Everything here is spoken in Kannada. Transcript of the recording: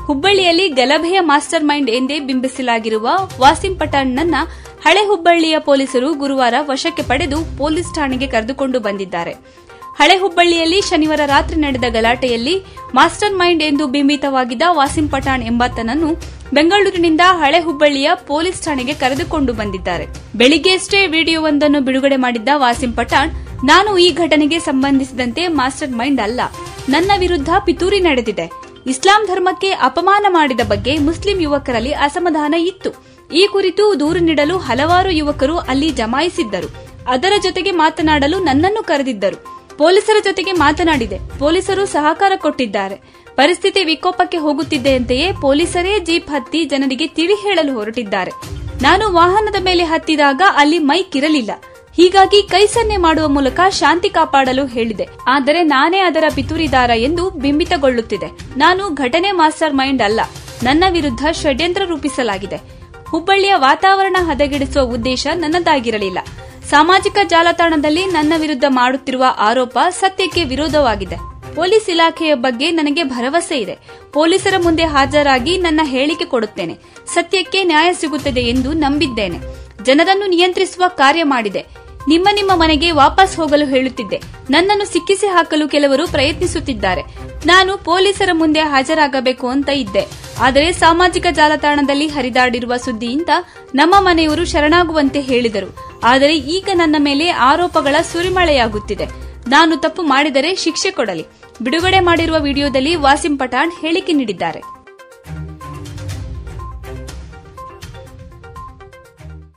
ಹುಬ್ಬಳ್ಳಿಯಲ್ಲಿ ಗಲಭೆಯ ಮಾಸ್ಟರ್ ಮೈಂಡ್ ಎಂದೇ ಬಿಂಬಿಸಲಾಗಿರುವ ವಾಸಿಂ ಪಠಾಣ್ನನ್ನ ಹಳೆ ಹುಬ್ಬಳ್ಳಿಯ ಪೊಲೀಸರು ಗುರುವಾರ ವಶಕ್ಕೆ ಪಡೆದು ಪೊಲೀಸ್ ಠಾಣೆಗೆ ಕರೆದುಕೊಂಡು ಬಂದಿದ್ದಾರೆ ಹಳೆ ಹುಬ್ಬಳ್ಳಿಯಲ್ಲಿ ಶನಿವಾರ ರಾತ್ರಿ ನಡೆದ ಗಲಾಟೆಯಲ್ಲಿ ಮಾಸ್ಟರ್ ಮೈಂಡ್ ಎಂದು ಬಿಂಬಿತವಾಗಿದ್ದ ವಾಸಿಂ ಪಠಾಣ್ ಎಂಬಾತನನ್ನು ಬೆಂಗಳೂರಿನಿಂದ ಹಳೆ ಹುಬ್ಬಳ್ಳಿಯ ಪೊಲೀಸ್ ಠಾಣೆಗೆ ಕರೆದುಕೊಂಡು ಬಂದಿದ್ದಾರೆ ಬೆಳಿಗ್ಗೆಯಷ್ಟೇ ವಿಡಿಯೋವೊಂದನ್ನು ಬಿಡುಗಡೆ ಮಾಡಿದ್ದ ವಾಸಿಂ ಪಠಾಣ್ ನಾನು ಈ ಘಟನೆಗೆ ಸಂಬಂಧಿಸಿದಂತೆ ಮಾಸ್ಟರ್ ಮೈಂಡ್ ಅಲ್ಲ ನನ್ನ ವಿರುದ್ಧ ಪಿತೂರಿ ನಡೆದಿದೆ ಇಸ್ಲಾಂ ಧರ್ಮಕ್ಕೆ ಅಪಮಾನ ಮಾಡಿದ ಬಗ್ಗೆ ಮುಸ್ಲಿಂ ಯುವಕರಲ್ಲಿ ಅಸಮಾಧಾನ ಇತ್ತು ಈ ಕುರಿತು ದೂರು ನೀಡಲು ಹಲವಾರು ಯುವಕರು ಅಲ್ಲಿ ಜಮಾಯಿಸಿದ್ದರು ಅದರ ಜೊತೆಗೆ ಮಾತನಾಡಲು ನನ್ನನ್ನು ಕರೆದಿದ್ದರು ಪೊಲೀಸರ ಜೊತೆಗೆ ಮಾತನಾಡಿದೆ ಪೊಲೀಸರು ಸಹಕಾರ ಕೊಟ್ಟಿದ್ದಾರೆ ಪರಿಸ್ಥಿತಿ ವಿಕೋಪಕ್ಕೆ ಹೋಗುತ್ತಿದ್ದೆಯಂತೆಯೇ ಪೊಲೀಸರೇ ಜೀಪ್ ಹತ್ತಿ ಜನರಿಗೆ ತಿಳಿ ಹೇಳಲು ಹೊರಟಿದ್ದಾರೆ ನಾನು ವಾಹನದ ಮೇಲೆ ಹತ್ತಿದಾಗ ಅಲ್ಲಿ ಮೈಕ್ ಇರಲಿಲ್ಲ ಹೀಗಾಗಿ ಕೈ ಸನ್ನೆ ಮಾಡುವ ಮೂಲಕ ಶಾಂತಿ ಕಾಪಾಡಲು ಹೇಳಿದೆ ಆದರೆ ನಾನೇ ಅದರ ಪಿತೂರಿದಾರ ಎಂದು ಬಿಂಬಿತಗೊಳ್ಳುತ್ತಿದೆ ನಾನು ಘಟನೆ ಮಾಸ್ಟರ್ ಮೈಂಡ್ ಅಲ್ಲ ನನ್ನ ವಿರುದ್ಧ ಷಡ್ಯಂತ್ರ ರೂಪಿಸಲಾಗಿದೆ ಹುಬ್ಬಳ್ಳಿಯ ವಾತಾವರಣ ಹದಗೆಡಿಸುವ ಉದ್ದೇಶ ನನ್ನದಾಗಿರಲಿಲ್ಲ ಸಾಮಾಜಿಕ ಜಾಲತಾಣದಲ್ಲಿ ನನ್ನ ವಿರುದ್ಧ ಮಾಡುತ್ತಿರುವ ಆರೋಪ ಸತ್ಯಕ್ಕೆ ವಿರೋಧವಾಗಿದೆ ಪೊಲೀಸ್ ಇಲಾಖೆಯ ಬಗ್ಗೆ ನನಗೆ ಭರವಸೆ ಇದೆ ಪೊಲೀಸರ ಮುಂದೆ ಹಾಜರಾಗಿ ನನ್ನ ಹೇಳಿಕೆ ಕೊಡುತ್ತೇನೆ ಸತ್ಯಕ್ಕೆ ನ್ಯಾಯ ಸಿಗುತ್ತದೆ ಎಂದು ನಂಬಿದ್ದೇನೆ ಜನರನ್ನು ನಿಯಂತ್ರಿಸುವ ಕಾರ್ಯ ಮಾಡಿದೆ ನಿಮ್ಮ ನಿಮ್ಮ ಮನೆಗೆ ವಾಪಸ್ ಹೋಗಲು ಹೇಳುತ್ತಿದ್ದೆ ನನ್ನನ್ನು ಸಿಕ್ಕಿಸಿ ಹಾಕಲು ಕೆಲವರು ಪ್ರಯತ್ನಿಸುತ್ತಿದ್ದಾರೆ ನಾನು ಪೊಲೀಸರ ಮುಂದೆ ಹಾಜರಾಗಬೇಕು ಅಂತ ಇದ್ದೆ ಆದರೆ ಸಾಮಾಜಿಕ ಜಾಲತಾಣದಲ್ಲಿ ಹರಿದಾಡಿರುವ ಸುದ್ದಿಯಿಂದ ನಮ್ಮ ಮನೆಯವರು ಶರಣಾಗುವಂತೆ ಹೇಳಿದರು ಆದರೆ ಈಗ ನನ್ನ ಮೇಲೆ ಆರೋಪಗಳ ಸುರಿಮಳೆಯಾಗುತ್ತಿದೆ ನಾನು ತಪ್ಪು ಮಾಡಿದರೆ ಶಿಕ್ಷೆ ಕೊಡಲಿ ಬಿಡುಗಡೆ ಮಾಡಿರುವ ವಿಡಿಯೋದಲ್ಲಿ ವಾಸಿಂ ಪಠಾಣ್ ಹೇಳಿಕೆ ನೀಡಿದ್ದಾರೆ